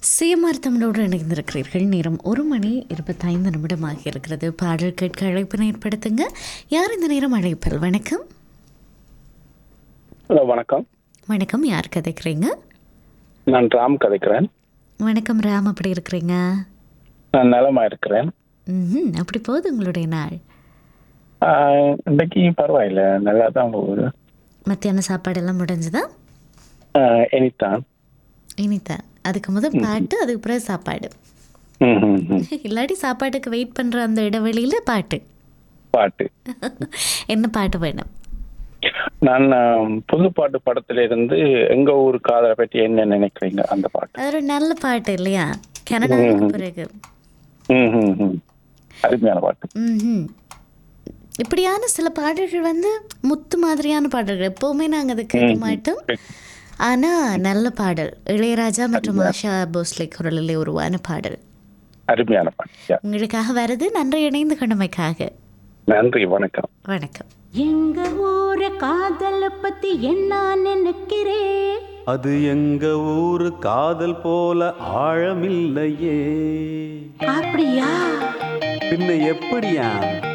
CMR தமிழோடு இணைந்திருக்கிறீர்கள் நேரம் ஒரு மணி இருபத்தைந்து நிமிடமாக இருக்கிறது பாடல் கேட்க அழைப்பினை ஏற்படுத்துங்க யார் இந்த நேரம் அழைப்பில் வணக்கம் ஹலோ வணக்கம் வணக்கம் யார் கதைக்கிறீங்க நான் ராம் கதைக்கிறேன் வணக்கம் ராம் அப்படி இருக்கிறீங்க நான் நலமா இருக்கிறேன் ம் அப்படி போகுது உங்களுடைய நாள் ஆஹ், இன்னைக்கு பரவாயில்ல நல்லா தான் போகுது மத்தியான சாப்பாடெல்லாம் முடிஞ்சுதா ஆஹ், இனித்தான் இனிதான் அதுக்கு முதல் பாட்டு அதுக்கு பிறகு சாப்பாடு ம், ம், ம். இல்லாட்டி சாப்பாட்டுக்கு வெயிட் பண்ணுற அந்த இடைவெளியில் பாட்டு பாட்டு என்ன பாட்டு வேணும் நான் ஆஹ், புது பாட்டு படத்துல இருந்து எங்க ஊர் காதலை பற்றி என்ன நினைக்கிறீங்க அந்த பாட்டு அது ஒரு நல்ல பாட்டு இல்லையா கனடாவுக்கு பிறகு ம், ம், ம். அருமையான பாட்டு ம்ஹும். இப்படியான சில பாடல்கள் வந்து முத்து மாதிரியான பாடல்கள் எப்போவுமே நாங்கள் அதை கேட்க மாட்டோம் ஆனால் நல்ல பாடல் இளையராஜா மற்றும் ஆஷா போஸ்லே குரலில் உருவான பாடல் அருமையான பாட்டு யா. உங்களுக்காக வருது நன்றி இணைந்து கொண்டமைக்காக நன்றி வணக்கம் வணக்கம் எங்க ஊரு காதல பத்தி என்ன நினைக்கிறேன் அது எங்க ஊரு காதல் போல ஆழமில்லையே அப்படியா பின்ன எப்படியா